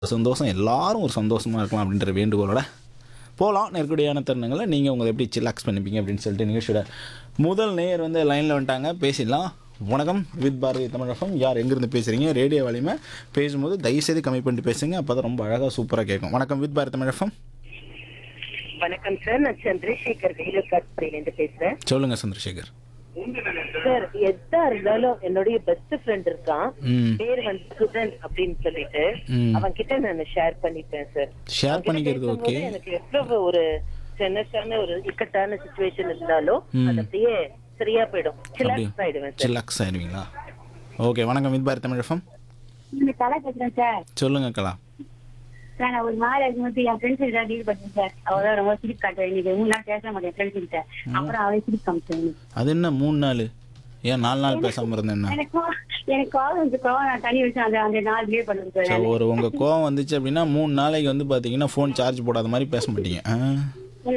சந்தோஷம் எல்லாரும் ஒரு சந்தோஷமாக இருக்கலாம் அப்படின்ற வேண்டுகோளோட போகலாம் நெருக்கடியான தருணங்களை நீங்கள் உங்களை எப்படி சில்லாக்ஸ் பண்ணிப்பீங்க அப்படின்னு சொல்லிட்டு நிகழ்ச்சியோட முதல் நேயர் வந்து லைனில் வந்துட்டாங்க பேசிடலாம் வணக்கம் வித் பாரதி தமிழகம் யார் எங்கேருந்து பேசுகிறீங்க ரேடியோ வலிமை பேசும்போது தயவுசெய்து கம்மி பண்ணிட்டு பேசுங்க அப்போ தான் ரொம்ப அழகாக சூப்பராக கேட்கும் வணக்கம் வித் பாரதி தமிழகம் வணக்கம் சார் நான் சந்திரசேகர் வேலூர் காட்பாடியிலேருந்து பேசுறேன் சொல்லுங்கள் சந்திரசேகர் சார் எதா இருந்தாலும் என்னுடைய பெஸ்ட் ஃப்ரெண்ட் இருக்கான் ம் பேர் வந்து சுதன் அப்படின்னு சொல்லிட்டு ம். அவன் கிட்ட நான் ஷேர் பண்ணிப்பேன் சார் ஷேர் அவன்கிட்ட பண்ணிக்கிறது பேசும்போது ஓகே எனக்கு எவ்வளவு ஒரு சின்னசான ஒரு இக்கட்டான சுச்சுவேஷன் இருந்தாலும் ம். அது அப்படியே சரியா போயிடும் சிலாக்ஸ் ஆயிடுவேன் சார் சில்லாக்ஸ் ஆயிடுவீங்களா ஓகே வணக்கம் வித் பாரதி தமிழகம் இந்த கலா பேசுறேன் சார் சொல்லுங்கள் கலா சார் நான் ஒரு மாதிரி இருக்கும்போது என் ஃப்ரெண்ட்ஸ் கிட்ட டீல் பண்ணேன் சார் அவள் தான் ரொம்ப சிரிப்பு காட்டுவேன் இன்னைக்கு மூணு நாள் பேச மாட்டேன் ஃப்ரெண்ட்ஸ் கிட்ட அப்புறம் அவளை சிரிப்பு காமிச்சேன் அது என்ன மூணு நாள் ஏன் நாலு நாள் பேசாமல் இருந்தேன் என்ன எனக்கு கோ- எனக்கு கோவம் வந்து கோவம் நான் தனி வச்சு அந்த அந்த நாள் டீல் பண்ணுறேன் சார் ஸோ ஒரு உங்கள் கோவம் வந்துச்சு அப்படின்னா மூணு நாளைக்கு வந்து பார்த்தீங்கன்னா ஃபோன் சார்ஜ் போடாத மாதிரி பேச மாட்டீங்க ஆ